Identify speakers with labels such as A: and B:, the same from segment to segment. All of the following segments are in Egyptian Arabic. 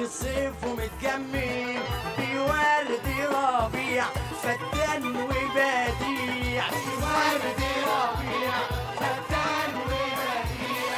A: الصيف ومتجمل بورد ربيع فتان وبديع
B: ورد ربيع فتان وبديع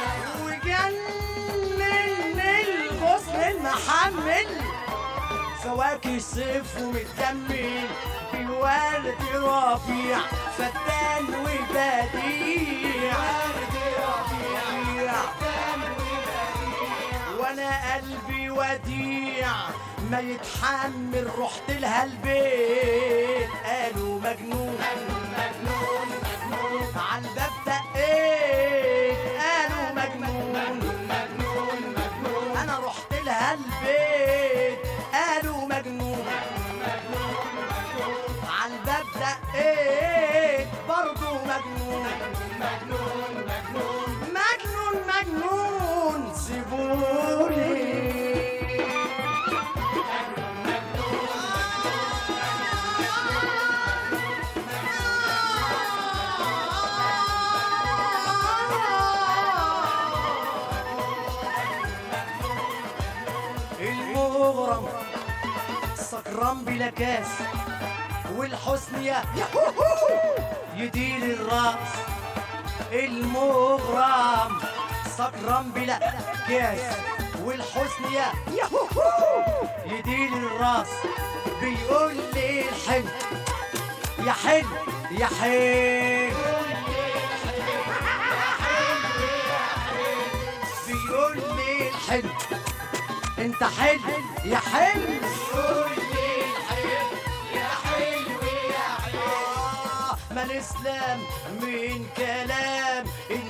A: وجنن الغصن المحمل فواكه الصيف ومتجمل بورد ربيع فتان وبديع
B: ورد ربيع فتان وبديع
A: وانا قلبي وديع ما يتحمل رحت لها البيت قالوا مجنون
B: مجنون مجنون
A: على الباب دقيت قالوا مجنون
B: مجنون مجنون
A: انا رحت لها البيت قالوا مجنون على الباب دقيت برضه مجنون
B: مجنون مجنون
A: مجنون مجنون سيبوني المغرم سكران بلا كاس والحسن يا يدير الراس المغرم سكران بلا كاس والحسن يا يدير الراس بيقول لي الحلو يا حلو يا حلو بيقول لي الحلو انت حلو يا حلو
B: قول لي الحلو يا حلو يا حلو
A: آه، ما نسلم من كلام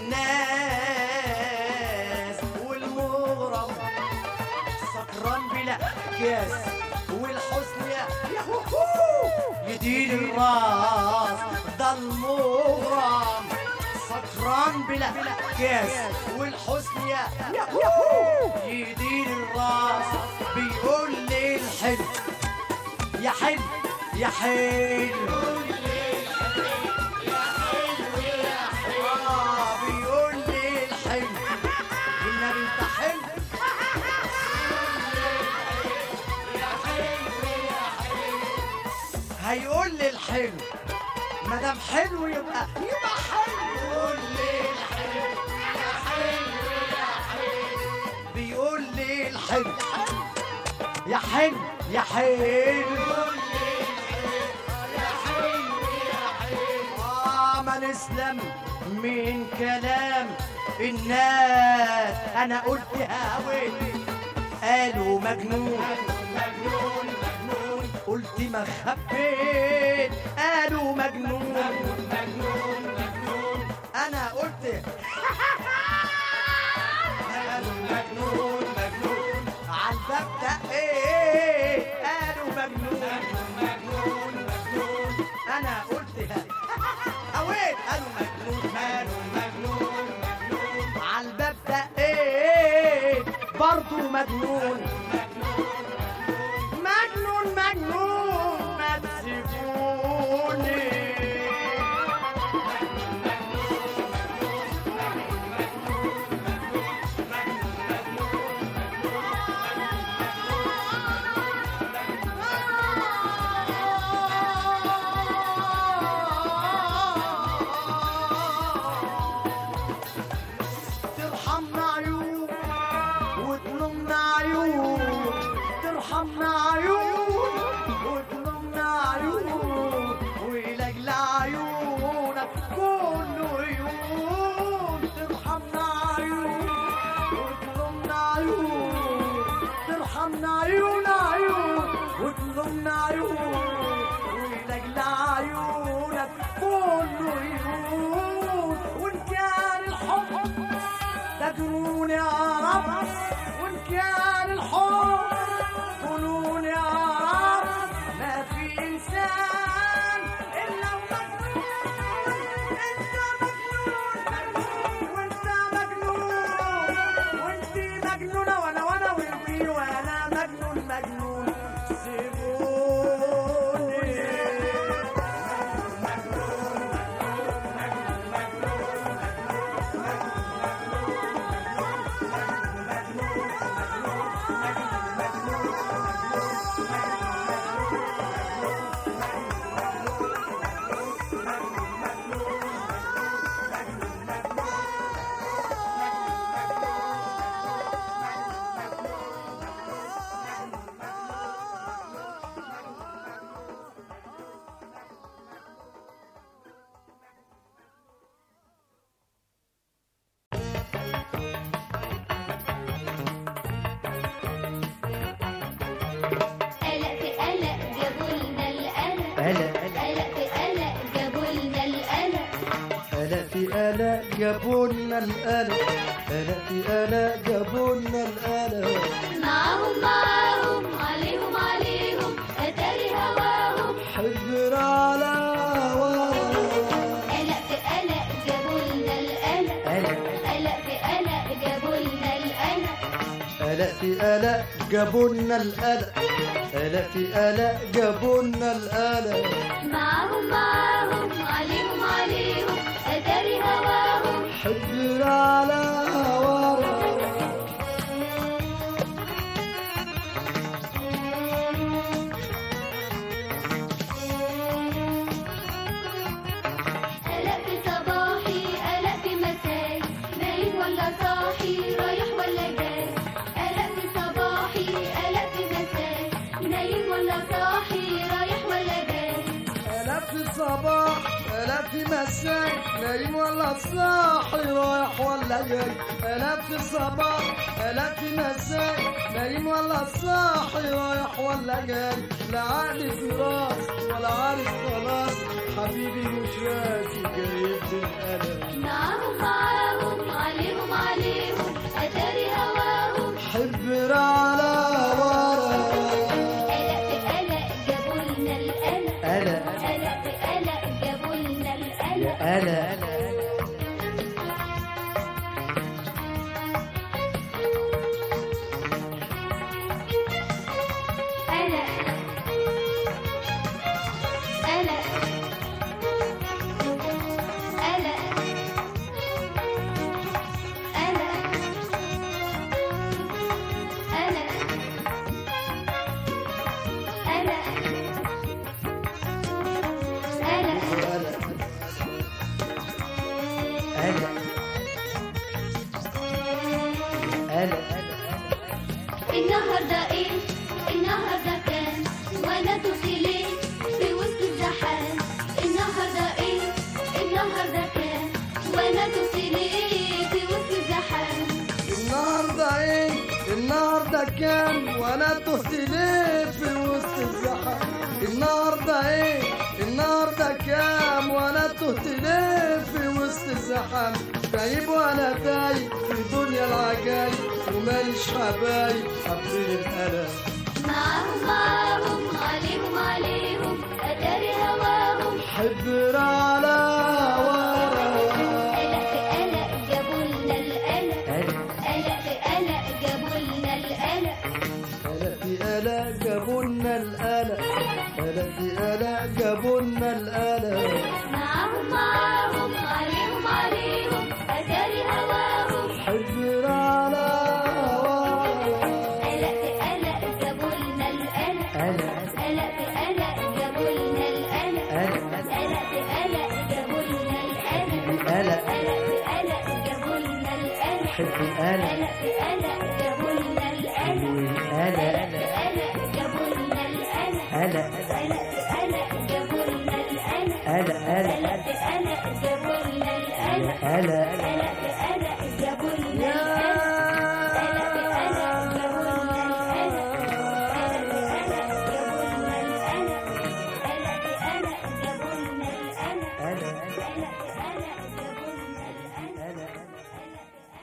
A: الناس والمغرم سكران بلا كاس والحسن يا يهوهو يدير الراس ده المغرم سكران بلا كاس والحسن يا يهوهو يدير الراس بيقول لي الحلو يا حلو يا حلو آه، بيقول لي الحلو والنبي انت حلو هيقول لي الحلو ما دام حلو يبقى يبقى حلو
B: قول لي الحلو يا حلو يا حلو
A: بيقول لي الحلو يا حلو يا حلو
B: يا حلو يا حلو
A: آه ما نسلم من كلام الناس انا قلت هاوي قالوا مجنون
B: مجنون مجنون
A: قلت ما خبيت قالوا مجنون
B: مجنون مجنون
A: انا قلت قالوا
B: مجنون مجنون
A: على الباب دقيت قالوا مجنون
B: مجنون مجنون
A: انا قلت هويت قالوا مجنون
B: ماله مجنون مجنون
A: على الباب دقيت برضه مجنون مجنون مجنون ما تسيبوني ترحمنا عيون وتلمنا عيون ترحمنا عيون وتلمنا عيون ولاجل عيونك كله عيون ترحمنا عيون وتلمنا عيون ترحمنا عيون عيون وتلمنا عيون ولاجل عيونك كله عيون وان كان الحب ده جنون يا رب وان كان الحب جنون يا رب ما في انسان جابولنا القلق قلق في قلق جابولنا القلق
C: معاهم معاهم عليهم عليهم أتاري هواهم
A: حجر على ورا
C: قلق في قلق جابوا لنا القلق
A: قلق
C: قلق في قلق جابوا لنا القلق
A: قلق في قلق جابولنا القلق قلق في قلق جابولنا القلق
C: معاهم معاهم عليهم عليهم أتاري هواهم
A: حجر على ورا
C: قلق في صباحي قلق في مساي نايم ولا صاحي رايح ولا جاي قلق في صباحي قلق في مساي نايم ولا صاحي رايح ولا جاي
A: قلق في الصباح قلق في مساء نايم ولا صاحي رايح ولا جاي قلق في الصباح قلق في مساء نايم ولا صاحي رايح ولا جاي لا عقل في راس ولا عارف خلاص حبيبي مش راسي جايب بالقلق
C: معاهم معاهم عليهم عليهم أتاري هواهم
A: حبر على ورا
C: قلق في قلق جابوا لنا القلق
A: قلق
C: قلق في قلق جابوا لنا القلق
A: قلق
C: قلق قلق قلق النهارده ايه النهارده كان وانا تهت ليه في وسط الزحام النهارده ايه النهارده كان وانا تهت ليه في وسط الزحام
A: النهارده ايه النهارده كام وانا تهت ليه في وسط الزحام النهارده ايه النهارده كام وانا تهت ليه في وسط الزحام تايب وانا تايب في الدنيا العجايب وماليش حبايب حابين القلق
C: معاهم معاهم عليهم عليهم اتاري هواهم
A: حبر على ورا
C: قلق في قلق جابوا لنا القلق قلق في قلق جابوا لنا القلق
A: قلق في قلق جابولنا القلق قلق في قلق جابولنا القلق
C: معاهم معاهم عليهم عليهم اتاري هواهم
A: حبر على ورا
C: قلق في قلق جابوا لنا القلق
A: قلق
C: قلق في قلق جابوا لنا القلق
A: قلق
C: قلق في قلق جابوا لنا القلق
A: قلق
C: قلق في قلق جابوا لنا القلق
A: حب القلق
C: قلق في قلق جابوا لنا القلق
A: والقلق
C: قلق جابوا لنا القلق
A: قلق
C: قلق في قلق جابوا لنا القلق
A: قلق قلق
C: قلق في قلق جابوا لنا القلق
A: قلق
C: قلق في قلق جابوا لنا القلق قلق في قلق جابوا لنا القلق قلق في قلق جابوا لنا القلق قلق في قلق جابوا لنا القلق قلق في قلق جابوا لنا القلق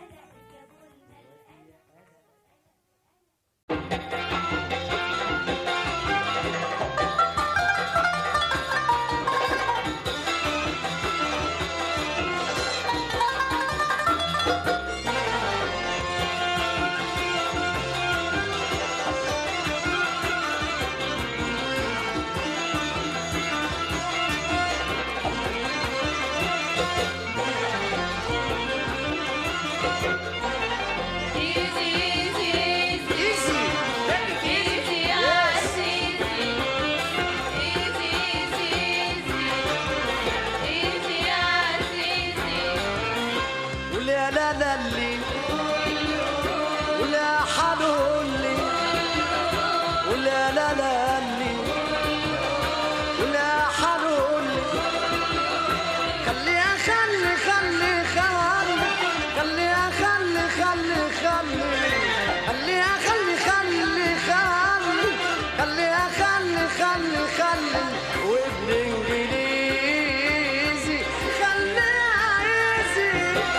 A: قول يا لا لا اللي قول يا حلول لي قول يا لا لا اللي قول يا حلول لي خليها خلي خلي خلي خليها خلي خلي خلي خليها خلي خلي خلي خليها خلي خلي خلي وابن انجليزي خليها ايزي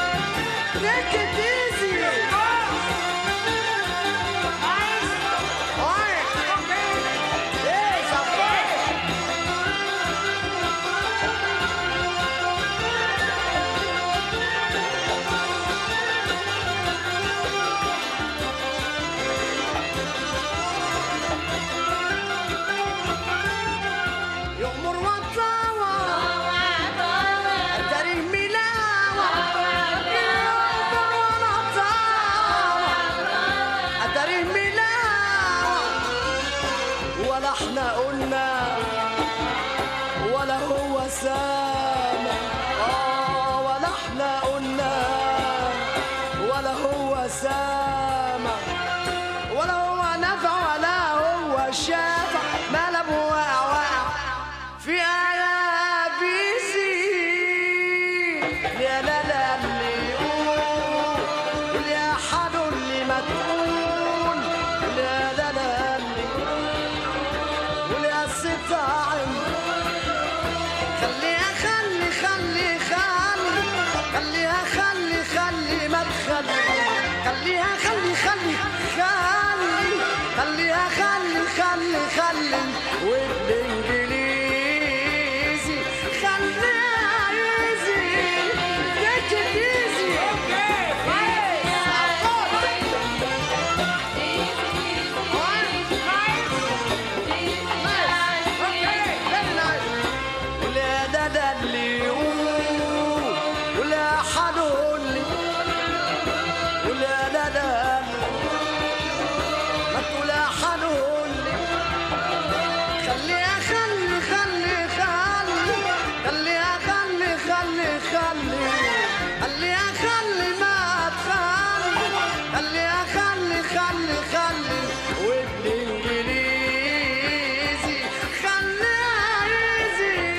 A: ولا احنا قلنا ولا هو سامع اه ولا احنا قلنا ولا هو سامع ولا هو نفع ولا هو شافع ملب واقع واقع في آية بيزيد يا لا لا اللي يقول يا حد اللي ما تقول يا لا لا اللي ويا ست عين خليها خلي خلي خلي خليها خلي خلي ما تخلي خليها خلي خلي خلي خليها خلي خلي خلي وبالانجليزي خليها ايزي take it easy ولا ده ده اللي يقول ولا حد يقول لي ولا ده ده ما تقول حد يقول لي خليها خلي خلي خلي خليها خلي خلي خلي خليها خلي ما تخلي خليها خلي خلي خلي وبالانجليزي خليها ايزي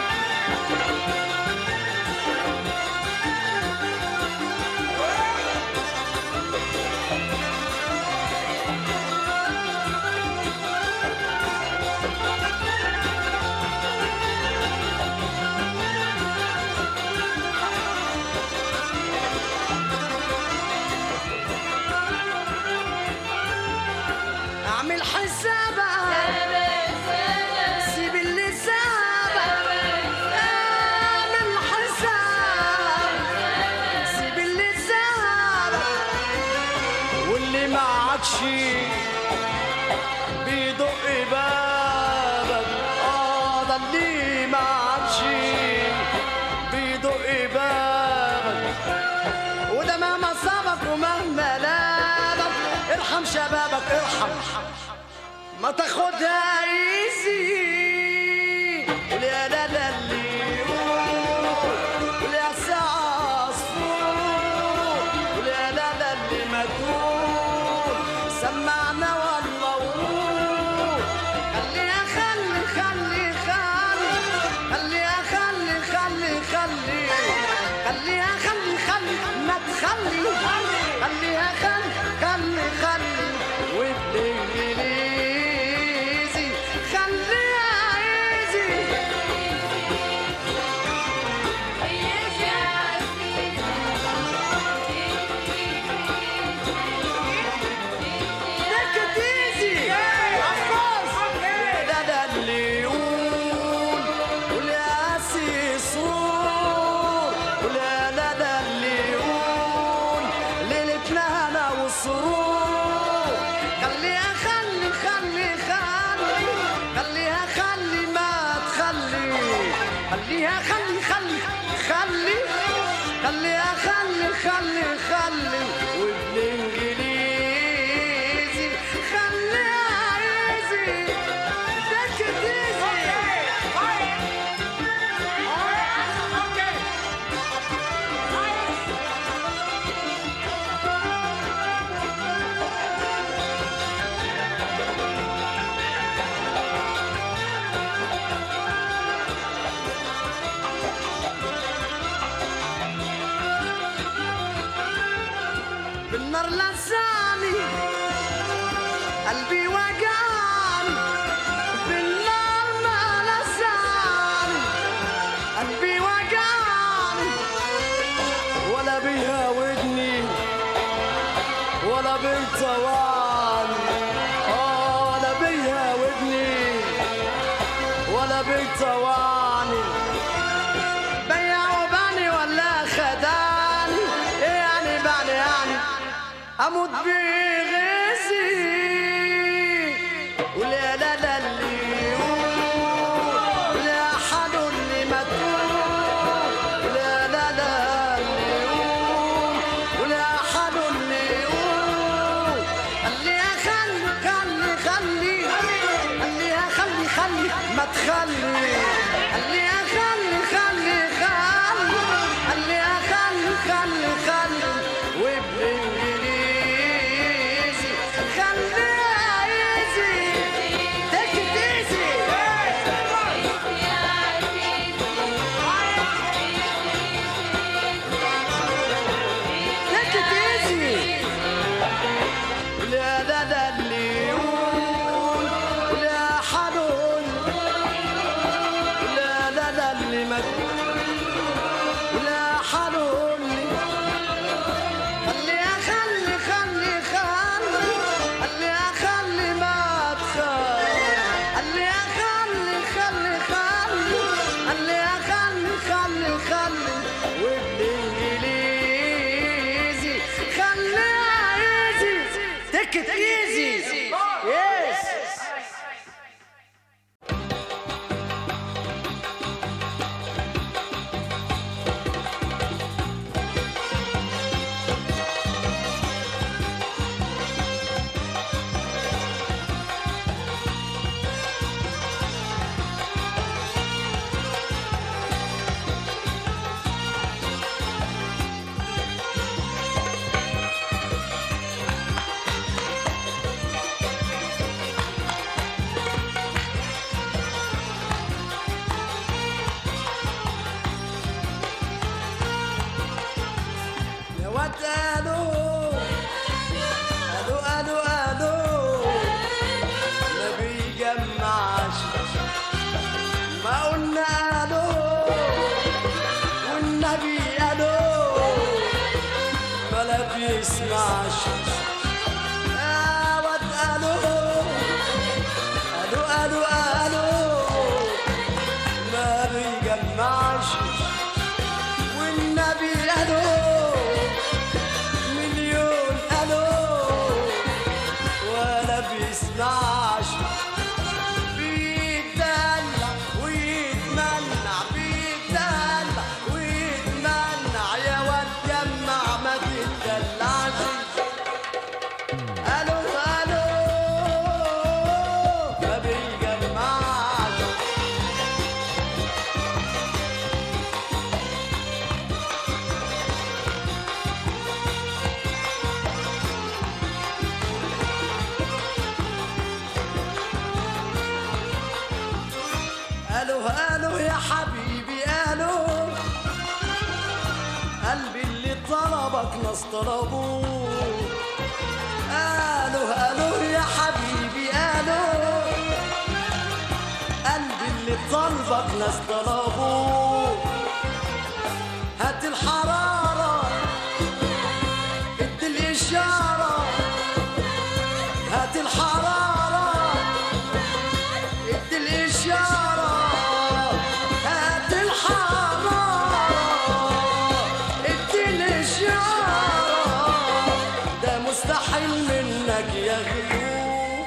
A: اعمل حسابك سيب اللي سابك اعمل حساب سيب اللي سابك واللي ما عادش بيدق بابك اه ده اللي ما عادش بيدق بابك وده مهما صابك ومهما لابك ارحم شبابك ارحم ما تاخدها ايزي قول يا لا لا اللي يقول قول يا ساعة عصفور قول يا لا لا اللي ما تقول سمعنا والله قول خليها خلي خلي خلي خليها خلي خلي خلي خليها خلي خلي ما تخلي خليها خلي خلي خلي وبالانجليزي خليها ايزي Take it easy. Of course. ده ده اللي يقول ولا سيصور ولا لا ده اللي يقول ليلتنا انا والسرور خليها خلي خلي خلي خليها خلي ما تخلي خليها خلي خلي خلي خليها خلي خلي خلي وبالانجليزي خليها ايزي take it easy بالنار لساني قلبي وجعني بالنار ما لساني قلبي وجعني ولا بيهاودني ولا بيطوعني اه ولا بيهاودني ولا بيطوعني بيع وباني ولا خداني ايه يعني بعني يعني اموت بغزي ولا لا لا اللي يقول لا حد اللي ما تقول لا لا لا اللي يقول ولا حد اللي يقول خليها خلي خلي خلي خليها ما تخلي قال لي خلي خلي خلي قال لي خلي خلي خلي وبالانجليزي خليها ايزي تك ايزي تك ايزي لا لا لا اللي يقول لا حنون لا لا لا اللي ما لا حنون خلي خلي خلي خلي خلي خلي ما تخلي خلي خلي خلي خلي خلي خلي خلي خلي وبالانجليزي خليها ايزي تك ايزي يس يا واد الو الو الو الو ما بيجمعش ما قلنا الو والنبي الو ما لا بيسمعش يا واد الو الو الو الو ما بيجمعش والنبي الو مليون الو ولا بيسمعش بيتدلع ويتمنع بيتدلع ويتمنع يا واد جمع ما تتدلعش الو الو ما بيجمعش الو الو يا حبيبي الو قلبي اللي طلبك ناس طلبوه الو الو يا حبيبي الو قلبي اللي طلبك ناس طلبوه هات الحرارة ادي الإشارة هات الحرارة ادي الإشارة هات الحرارة ادي الإشارة ده مستحيل منك يا غيوب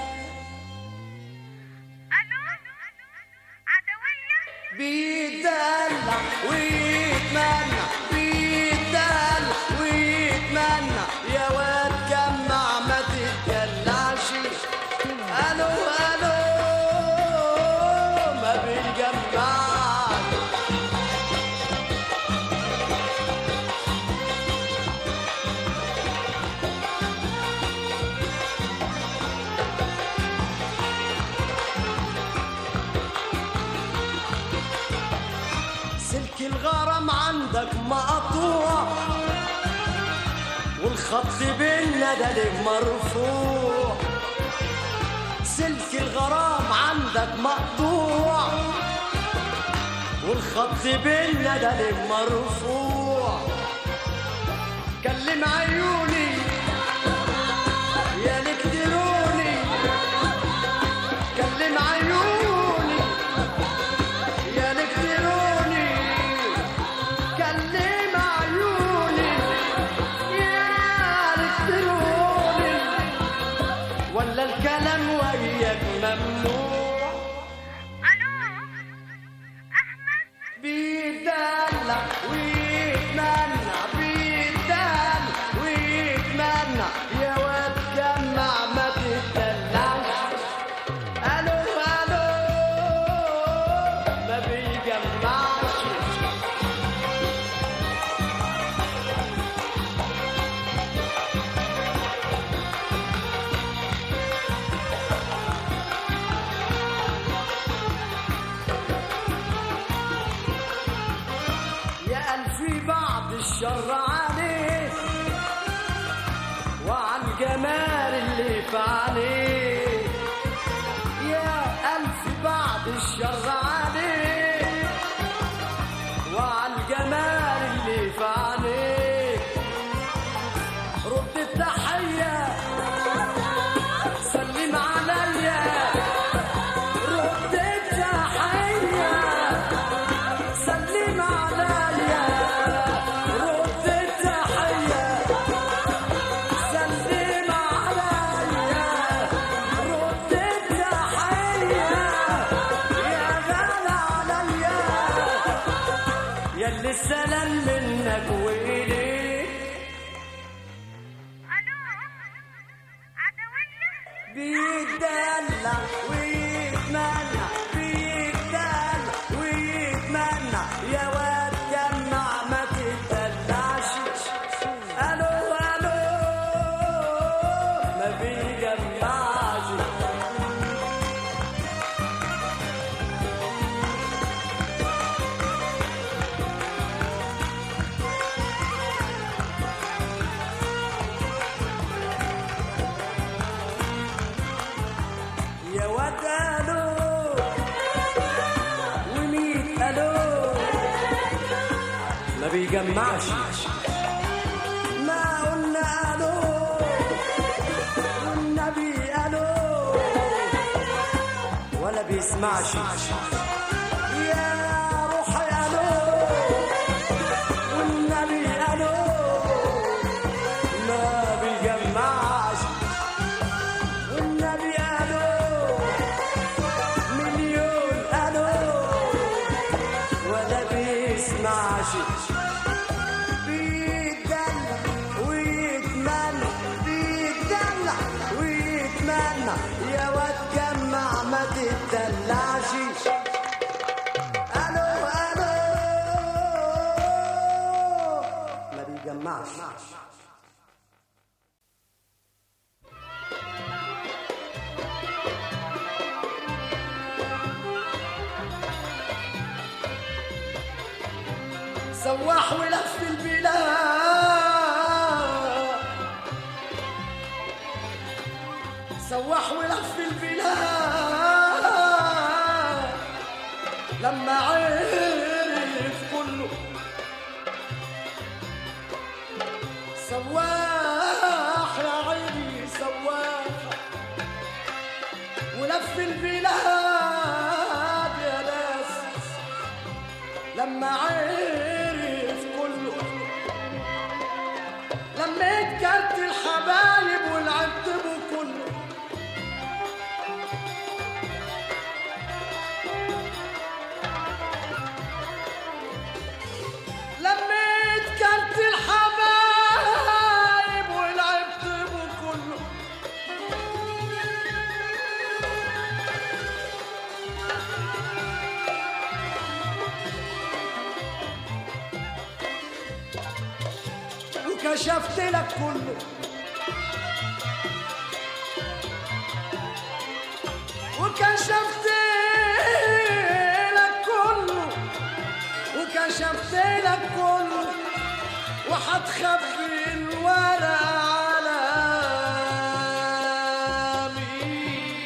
A: بيدلع ويتمنع بيدلع ويتمنع يا واد جمع ما تتدلعش الو الو ما بيجمعش سلك الغرام عندك مقطوع والخط بينا ده ليه مرفوع سلك الغرام عندك مقطوع والخط بينا ده ليه مرفوع كلم عيوني يا نكدروني كلم عيوني يا نكدروني كلم عيوني يا نكدروني ولا الكلام وياك ممنوع بيدلع ويتمنع بيدلع ويتمنع
D: الشر عليه وعن جمال اللي في عليه يا ألف بعد الشر عليه وعن جمال اللي في عليه رد التحية سلم عليا رد التحية سلم عليا رد التحية سلم عليا رد التحية يا غالى عليا ياللي السلام منك وإليك بيتدلع ويتمنع بيتدلع ويتمنع يا واد جمع ما تتدلعش الو الو ما بيجمعش يا واد الو وميت الو ما بيجمعش ما قلنا الو والنبي الو ولا بيسمعش يا روحي الو والنبي الو ما بيجمعش والنبي الو مليون الو ولا بيسمعش بيتدلع ويتمنى بيتدلع ويتمنى يا واد جمع ما تتدلعش الو الو ما بيجمعش سواح ولف البلاد سواح ولف البلاد لما عرف كله سواح يا عيني سواح ولف البلاد يا ناس لما عرف كله لما اتكلت الحبايب والعتبوا كله لما اتكلت الحبايب والعتبوا كله وكشفت لك كله وكشفت لك كله وكشفت لك كله وحتخبي الورق على مين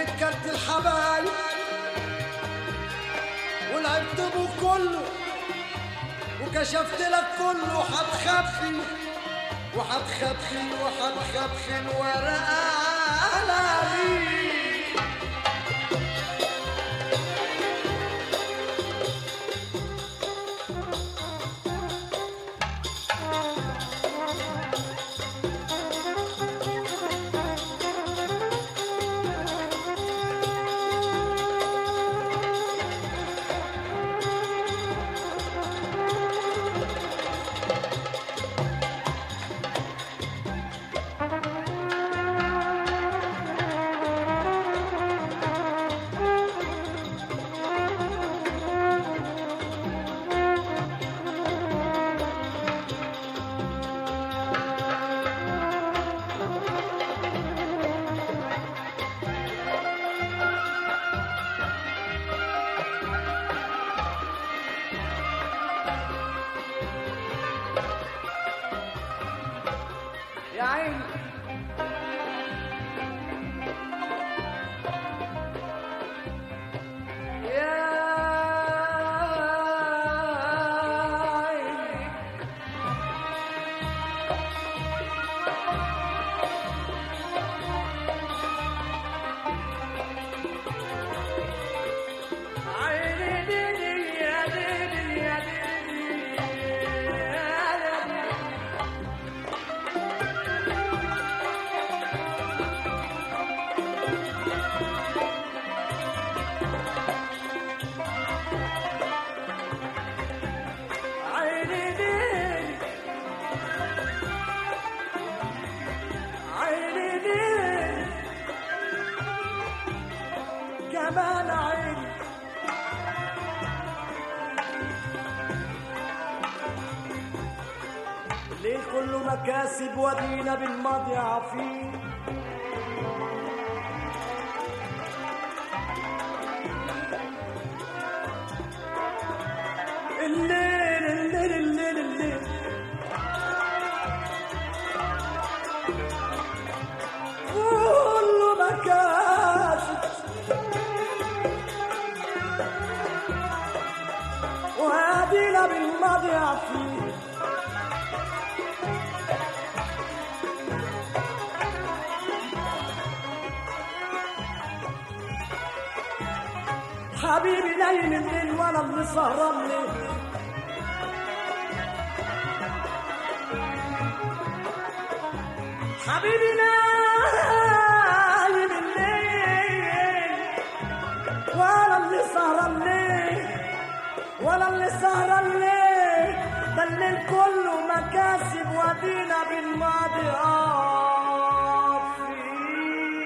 D: ونكلت الحبايب ولعبت بو كله وكشفت لك كله وحتخبي وحتخبخن وحتخبخن ورقة على ريق يا عيني يا عيني عيني ديني يا ديني يا ديني يا ديني عيني ليلي عيني ليلي كمان عيني الليل كله مكاسب ودينا بالماضي عفيف الليل الليل الليل الليل كله مكاسب وهدينا بالماضي عفيف حبيبي نايم الليل وانا اللي سهران ليه حبيبي نايم الليل وانا اللي سهران ليه وانا اللي سهران ليه ده الليل كله مكاسب ودينا بالماضي اه فيه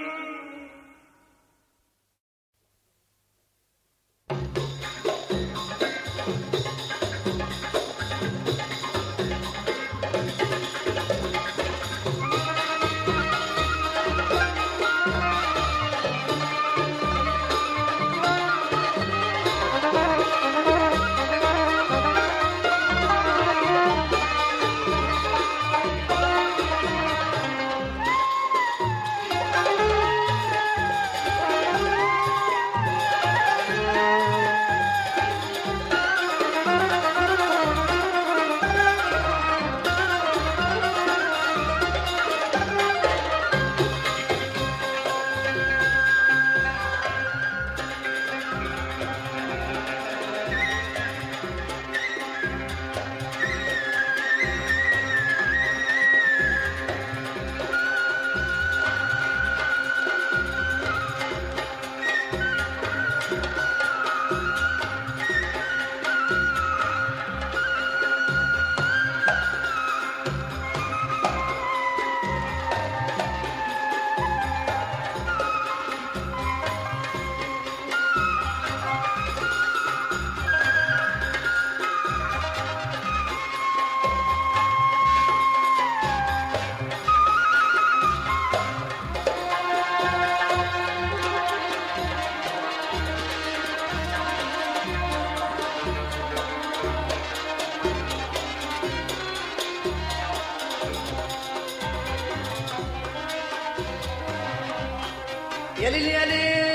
D: يا ليل يا ليل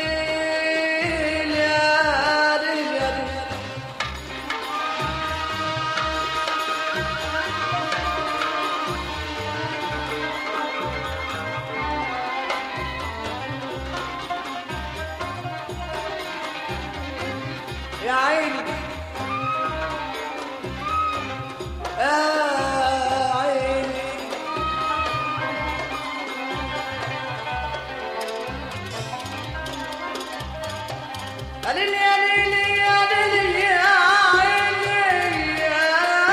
D: آه عيني
A: يا ليلي يا ليلي يا ليلي يا عيني يا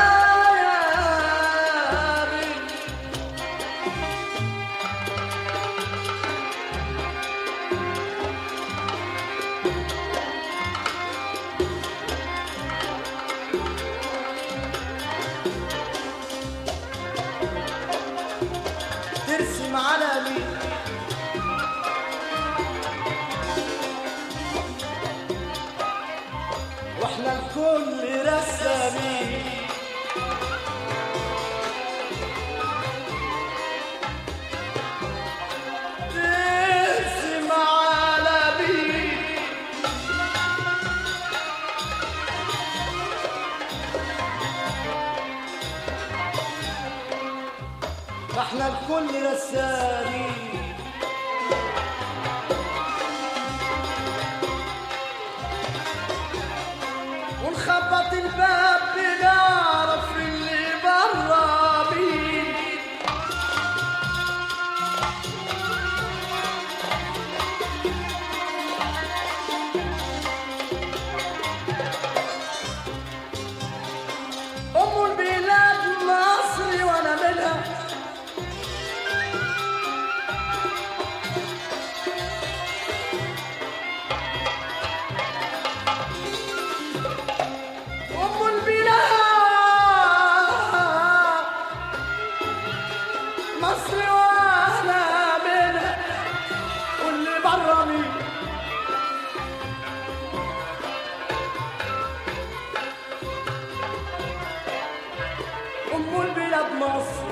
A: ليلي
D: ترسم على مين واحنا الكل رسامين ترسم على مين احنا الكل رسامين
A: ونخبط الباب بنعرف اللي برا مين أم البلاد مصري وأنا منها أم البلاد مصر وأنا منها واللي برا مين
D: ام البلاد مصر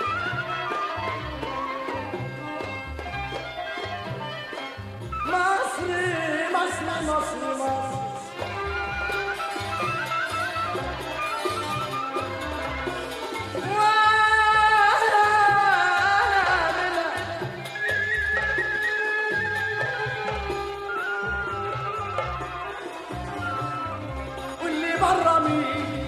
D: مصر مصر مصر مصر
A: وأنا منها
D: واللي برا مين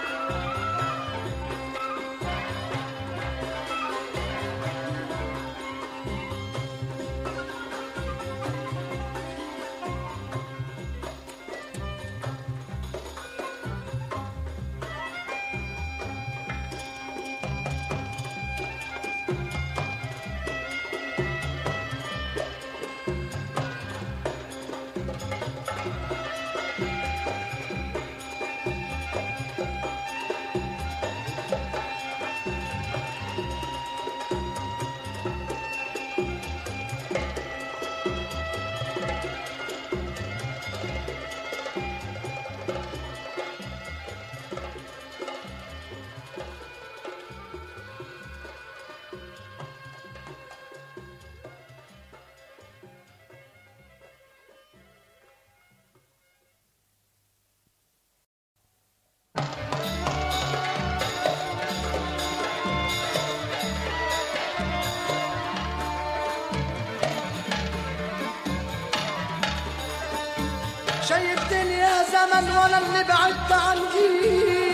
A: شايفتني يا زمن وانا اللي بعدت عن جيلي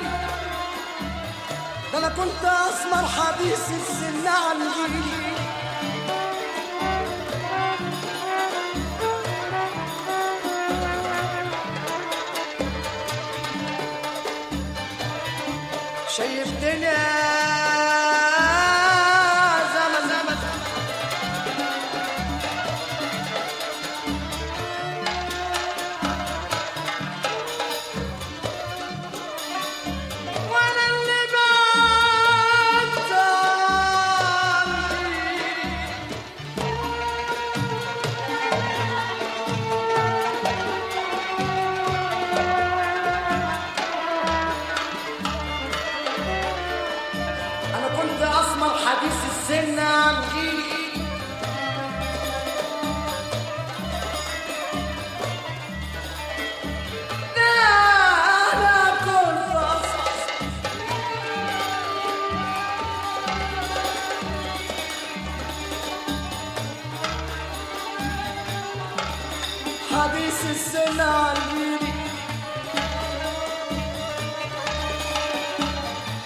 A: ده انا كنت اسمر حديث السن عن جيلي شايفتني يا زمن زمن وانا اللي بعدت عنك انا كنت اسمر حديث السن عن جيلي لا انا كنت اسمر حديث السن عن جيلي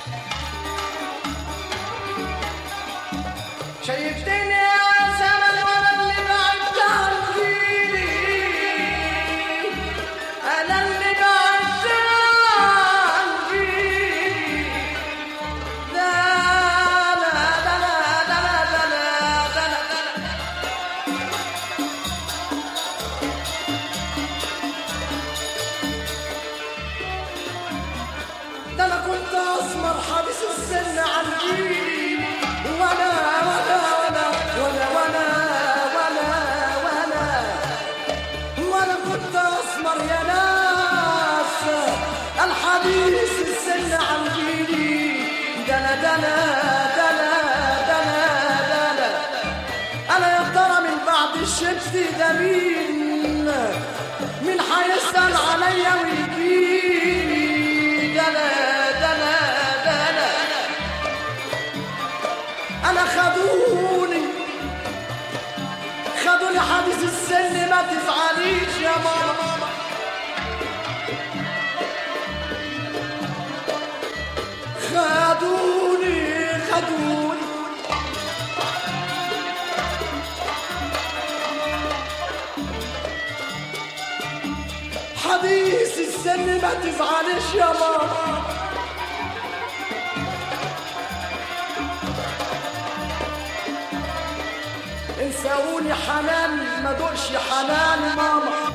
D: ده انا كنت اسمر حابس السن عن جيلي وانا وانا وانا وانا وانا وانا وانا وانا كنت اسمر يا ناس الحديث السن عن جيلي دنا دنا دنا دنا دنا انا يا ترى من بعد الشمس ده مين مين هيسأل عليا ويجيني دنا دنا دنا انا خدوني خدوني حديث السن ما تزعليش يا ماما خدوني خدوني حديث السن ما تزعلش يا ماما انساوني حنان ما دوقش حنان ماما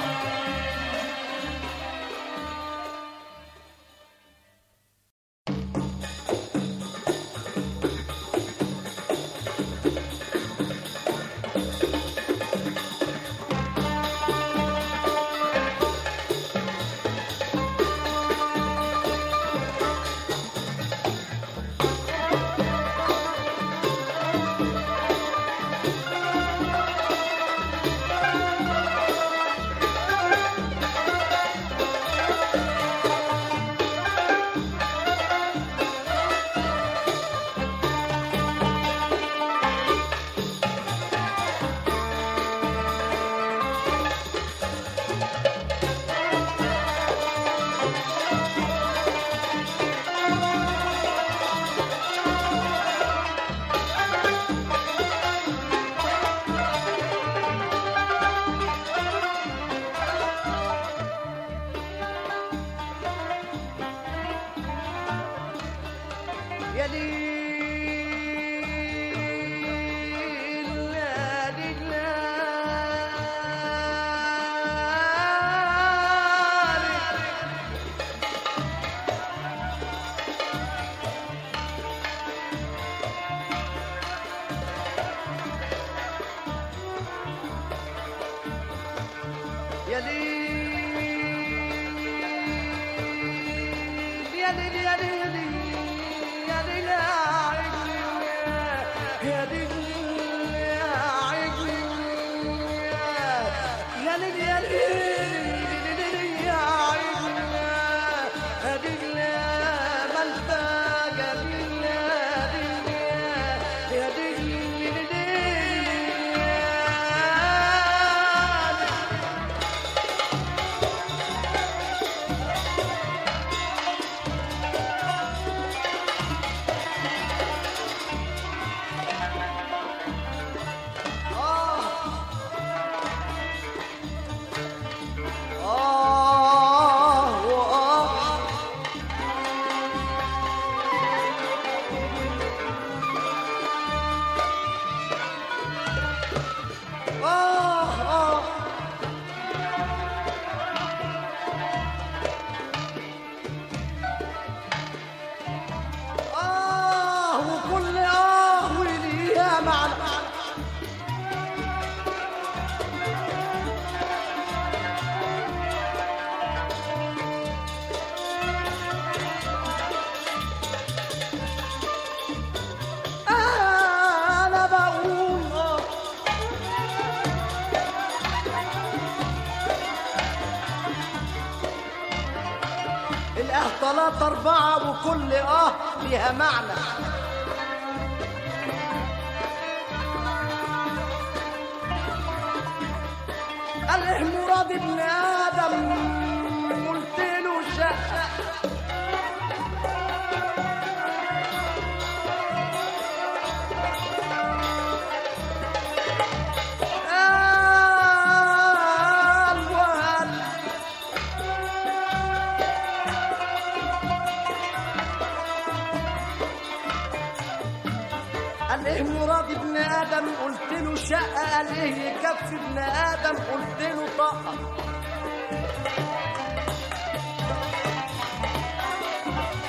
D: يا ليل يا ليل يا ليل يا ليل يا ليل يا ليل يا عجلي يا ليل يا عجلي يا ليل يا ليل يا عجلي يا ليل ما انت جميل يا ليل يا ليل آه وآه آه آه آه وكل آه وليها معنى أنا بقول آه الآه تلاتة أربعة وكل آه ليها معنى قال إيه مراد ابن آدم قلت له شقة قال وقال قال ايه مراد ابن ادم قلت له شقه قال ايه يكفي ابن ادم قلت له طاقه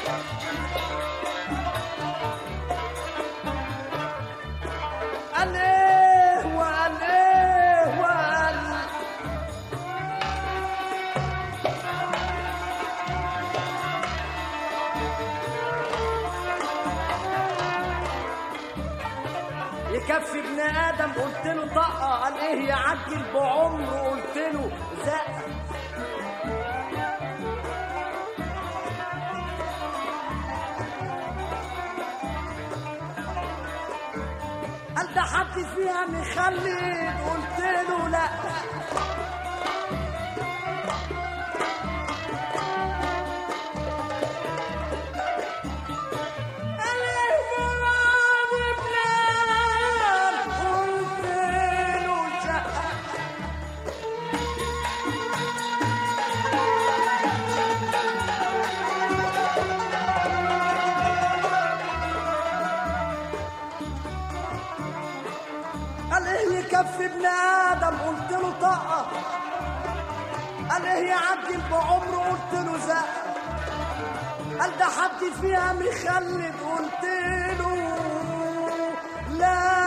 D: يكفي ابن ادم قلت له طقه قال ايه يعجل بعمره قلت له زق قال ده حد فيها مخلد قلت له لا قال ايه مراد بلال قلت له شقه قال ايه يكفي ابن ادم قلت له طقه قال ايه يعجل بعمره قلت له زق قال ده حد فيها مخلد قلت له لا